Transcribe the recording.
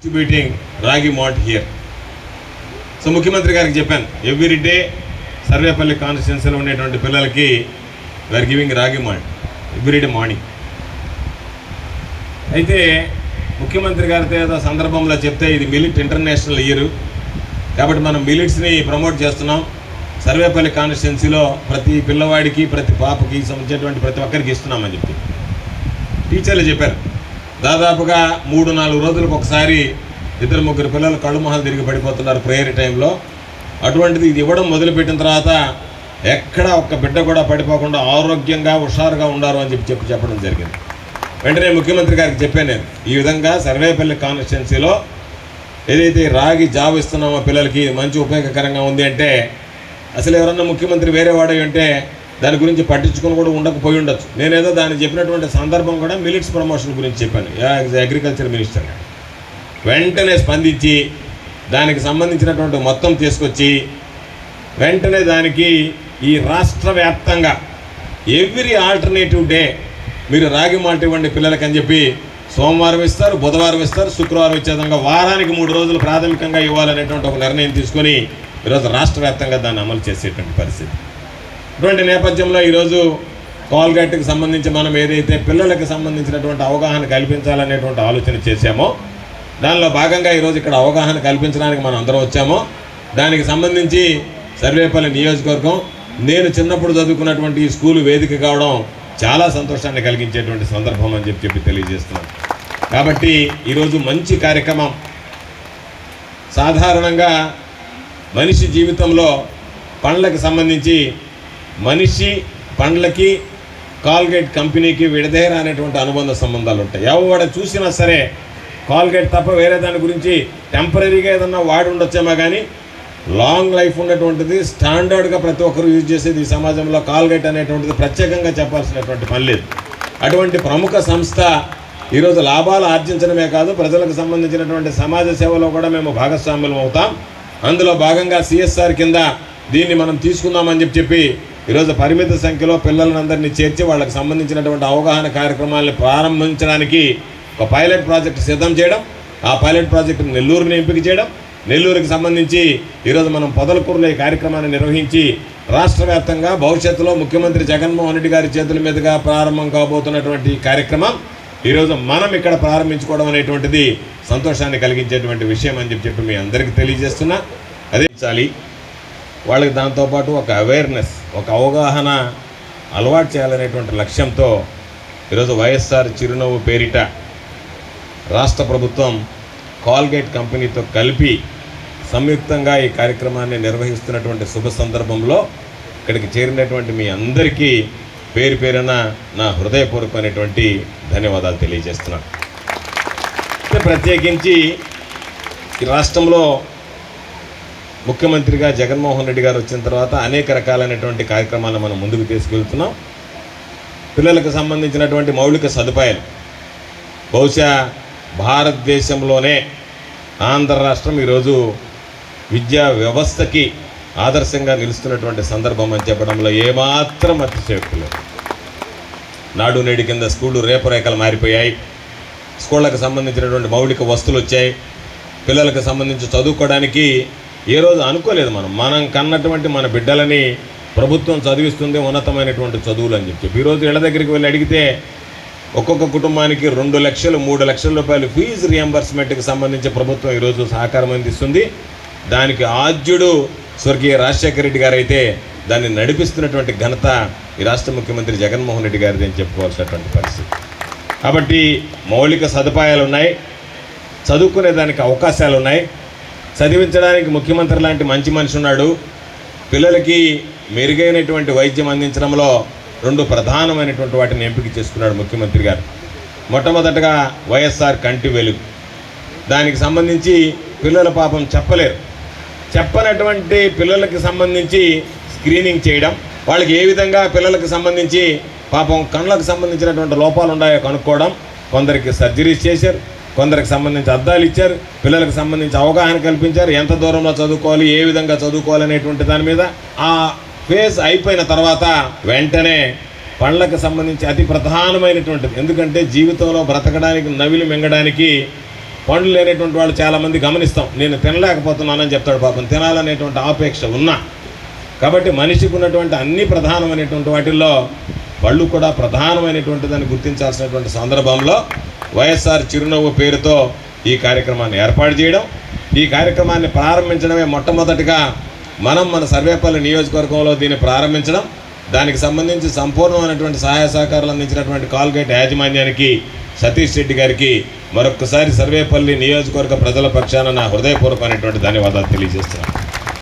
distributing రాగి malt here so ముఖ్యమంత్రి గారికి చెప్పాను ఎవ్రీ డే సర్వేపల్లి కాన్స్టిట్యున్సీలో ఉండేటువంటి పిల్లలకి we're giving ragi malt every day morning అయితే ముఖ్యమంత్రి గారితో ఏదో సందర్భంలో చెప్తే ఇది మిలిట్ ఇంటర్నేషనల్ ఇయర్ కాబట్టి మనం మిలిట్స్ని ప్రమోట్ చేస్తున్నాం సర్వేపల్లి కాన్స్టిట్యున్సీలో ప్రతి పిల్లవాడికి ప్రతి పాపకి సంబంధించినటువంటి ప్రతి ఒక్కరికి ఇస్తున్నామని చెప్పి టీచర్లు చెప్పారు దాదాపుగా మూడు నాలుగు రోజులకు ఒకసారి ఇద్దరు ముగ్గురు పిల్లలు కళ్ళు మొహాలు తిరిగి పడిపోతున్నారు ప్రేయర్ టైంలో అటువంటిది ఇది ఇవ్వడం మొదలుపెట్టిన తర్వాత ఎక్కడ ఒక్క బిడ్డ కూడా పడిపోకుండా ఆరోగ్యంగా హుషారుగా ఉండారు అని చెప్పి చెప్పి చెప్పడం జరిగింది వెంటనే ముఖ్యమంత్రి గారికి చెప్పాను నేను ఈ విధంగా సర్వేపల్లి కాన్స్టిట్యున్సీలో ఏదైతే రాగి జాబ్ ఇస్తున్నామో పిల్లలకి ఇది మంచి ఉపయోగకరంగా ఉంది అంటే అసలు ఎవరన్నా ముఖ్యమంత్రి వేరే వాడే ఉంటే దాని గురించి పట్టించుకొని కూడా ఉండకపోయి ఉండొచ్చు నేనేదో దాన్ని చెప్పినటువంటి సందర్భం కూడా మిలిట్స్ ప్రమోషన్ గురించి చెప్పాను యాజ్ అగ్రికల్చర్ మినిస్టర్ వెంటనే స్పందించి దానికి సంబంధించినటువంటి మొత్తం తీసుకొచ్చి వెంటనే దానికి ఈ రాష్ట్ర వ్యాప్తంగా ఎవ్రీ ఆల్టర్నేటివ్ డే మీరు రాగి మాల్ట్ ఇవ్వండి పిల్లలకి అని చెప్పి సోమవారం ఇస్తారు బుధవారం ఇస్తారు శుక్రవారం ఇచ్చే విధంగా వారానికి మూడు రోజులు ప్రాథమికంగా ఇవ్వాలనేటువంటి ఒక నిర్ణయం తీసుకొని ఈరోజు రాష్ట్ర వ్యాప్తంగా దాన్ని అమలు చేసేటువంటి పరిస్థితి ఇటువంటి నేపథ్యంలో ఈరోజు కాల్గేట్కి సంబంధించి మనం ఏదైతే పిల్లలకు సంబంధించినటువంటి అవగాహన కల్పించాలనేటువంటి ఆలోచన చేశామో దానిలో భాగంగా ఈరోజు ఇక్కడ అవగాహన కల్పించడానికి మనం అందరం వచ్చామో దానికి సంబంధించి సర్వేపల్లి నియోజకవర్గం నేను చిన్నప్పుడు చదువుకున్నటువంటి ఈ స్కూలు వేదిక కావడం చాలా సంతోషాన్ని కలిగించేటువంటి సందర్భం అని చెప్పి చెప్పి తెలియజేస్తున్నాను కాబట్టి ఈరోజు మంచి కార్యక్రమం సాధారణంగా మనిషి జీవితంలో పండ్లకు సంబంధించి మనిషి పండ్లకి కాల్గేట్ కంపెనీకి విడదేరా అనేటువంటి అనుబంధ సంబంధాలు ఉంటాయి ఎవడ చూసినా సరే కాల్గేట్ తప్ప వేరే దాని గురించి టెంపరీగా ఏదన్నా వాడి ఉండొచ్చేమో కానీ లాంగ్ లైఫ్ ఉన్నటువంటిది స్టాండర్డ్గా ప్రతి ఒక్కరు యూజ్ చేసేది ఈ సమాజంలో కాల్గేట్ అనేటువంటిది ప్రత్యేకంగా చెప్పాల్సినటువంటి పని లేదు అటువంటి ప్రముఖ సంస్థ ఈరోజు లాభాలు ఆర్జించడమే కాదు ప్రజలకు సంబంధించినటువంటి సమాజ సేవలో కూడా మేము భాగస్వాములం అవుతాం అందులో భాగంగా సిఎస్ఆర్ కింద దీన్ని మనం తీసుకుందామని చెప్పి చెప్పి ఈరోజు పరిమిత సంఖ్యలో పిల్లలందరినీ చేర్చి వాళ్ళకి సంబంధించినటువంటి అవగాహన కార్యక్రమాలను ప్రారంభించడానికి ఒక పైలట్ ప్రాజెక్ట్ సిద్ధం చేయడం ఆ పైలట్ ప్రాజెక్ట్ నెల్లూరుని ఎంపిక చేయడం నెల్లూరుకి సంబంధించి ఈరోజు మనం పొదలకూరులో ఈ కార్యక్రమాన్ని నిర్వహించి రాష్ట్ర వ్యాప్తంగా భవిష్యత్తులో ముఖ్యమంత్రి జగన్మోహన్ రెడ్డి గారి చేతుల మీదుగా ప్రారంభం కాబోతున్నటువంటి ఈ కార్యక్రమం ఈరోజు మనం ఇక్కడ ప్రారంభించుకోవడం అనేటువంటిది సంతోషాన్ని కలిగించేటువంటి విషయం అని చెప్పి చెప్పి మీ అందరికీ తెలియజేస్తున్నా అదే చాలి వాళ్ళకి దాంతోపాటు ఒక అవేర్నెస్ ఒక అవగాహన అలవాటు చేయాలనేటువంటి లక్ష్యంతో ఈరోజు వైఎస్ఆర్ చిరునవ్వు పేరిట రాష్ట్ర ప్రభుత్వం కాల్గేట్ కంపెనీతో కలిపి సంయుక్తంగా ఈ కార్యక్రమాన్ని నిర్వహిస్తున్నటువంటి శుభ సందర్భంలో ఇక్కడికి చేరినటువంటి మీ అందరికీ పేరు పేరున నా హృదయపూర్వకమైనటువంటి ధన్యవాదాలు తెలియజేస్తున్నాను అయితే ప్రత్యేకించి ఈ రాష్ట్రంలో ముఖ్యమంత్రిగా జగన్మోహన్ రెడ్డి గారు వచ్చిన తర్వాత అనేక రకాలైనటువంటి కార్యక్రమాలను మనం ముందుకు తీసుకెళ్తున్నాం పిల్లలకు సంబంధించినటువంటి మౌలిక సదుపాయాలు బహుశా భారతదేశంలోనే ఆంధ్ర రాష్ట్రం ఈరోజు విద్యా వ్యవస్థకి ఆదర్శంగా నిలుస్తున్నటువంటి సందర్భం అని చెప్పడంలో ఏమాత్రం అతిశయోక్తి లేదు నాడు నేడు కింద స్కూళ్ళు రేపరేఖలు మారిపోయాయి స్కూళ్ళకు సంబంధించినటువంటి మౌలిక వస్తువులు వచ్చాయి పిల్లలకు సంబంధించి చదువుకోవడానికి ఏ రోజు అనుకోలేదు మనం మనం కన్నటువంటి మన బిడ్డలని ప్రభుత్వం చదివిస్తుంది ఉన్నతమైనటువంటి చదువులు అని చెప్పి ఈరోజు ఇళ్ళ దగ్గరికి వెళ్ళి అడిగితే ఒక్కొక్క కుటుంబానికి రెండు లక్షలు మూడు లక్షల రూపాయలు ఫీజు రియంబర్స్మెంట్కి సంబంధించి ప్రభుత్వం ఈరోజు సహకారం అందిస్తుంది దానికి ఆద్యుడు స్వర్గీయ రాజశేఖర రెడ్డి గారు అయితే దాన్ని నడిపిస్తున్నటువంటి ఘనత ఈ రాష్ట్ర ముఖ్యమంత్రి జగన్మోహన్ రెడ్డి గారిది అని చెప్పుకోవాల్సినటువంటి పరిస్థితి కాబట్టి మౌలిక సదుపాయాలు ఉన్నాయి చదువుకునే దానికి అవకాశాలు ఉన్నాయి చదివించడానికి ముఖ్యమంత్రి లాంటి మంచి మనిషి ఉన్నాడు పిల్లలకి మెరుగైనటువంటి వైద్యం అందించడంలో రెండు ప్రధానమైనటువంటి వాటిని ఎంపిక చేసుకున్నాడు ముఖ్యమంత్రి గారు మొట్టమొదటగా వైఎస్ఆర్ కంటి వెలుగు దానికి సంబంధించి పిల్లల పాపం చెప్పలేరు చెప్పనటువంటి పిల్లలకి సంబంధించి స్క్రీనింగ్ చేయడం వాళ్ళకి ఏ విధంగా పిల్లలకు సంబంధించి పాపం కళ్ళకు సంబంధించినటువంటి లోపాలు ఉన్నాయో కనుక్కోవడం కొందరికి సర్జరీస్ చేశారు కొందరికి సంబంధించి అద్దాలు ఇచ్చారు పిల్లలకు సంబంధించి అవగాహన కల్పించారు ఎంత దూరంలో చదువుకోవాలి ఏ విధంగా చదువుకోవాలి అనేటువంటి దాని మీద ఆ ఫేజ్ అయిపోయిన తర్వాత వెంటనే పండ్లకు సంబంధించి అతి ప్రధానమైనటువంటిది ఎందుకంటే జీవితంలో బ్రతకడానికి నవిలి మింగడానికి పండ్లు లేనటువంటి వాళ్ళు చాలామంది గమనిస్తాం నేను తినలేకపోతున్నానని చెప్తాడు పాపం తినాలనేటువంటి ఆపేక్ష ఉన్నా కాబట్టి మనిషికి ఉన్నటువంటి అన్ని ప్రధానమైనటువంటి వాటిల్లో పళ్ళు కూడా ప్రధానమైనటువంటి దాన్ని గుర్తించాల్సినటువంటి సందర్భంలో వైఎస్ఆర్ చిరునవ్వు పేరుతో ఈ కార్యక్రమాన్ని ఏర్పాటు చేయడం ఈ కార్యక్రమాన్ని ప్రారంభించడమే మొట్టమొదటిగా మనం మన సర్వేపల్లి నియోజకవర్గంలో దీన్ని ప్రారంభించడం దానికి సంబంధించి సంపూర్ణమైనటువంటి సహాయ సహకారాలు అందించినటువంటి కాల్గేట్ యాజమాన్యానికి సతీష్ రెడ్డి గారికి మరొకసారి సర్వేపల్లి నియోజకవర్గ ప్రజల పక్షాన నా హృదయపూర్వకమైనటువంటి ధన్యవాదాలు తెలియజేస్తున్నాను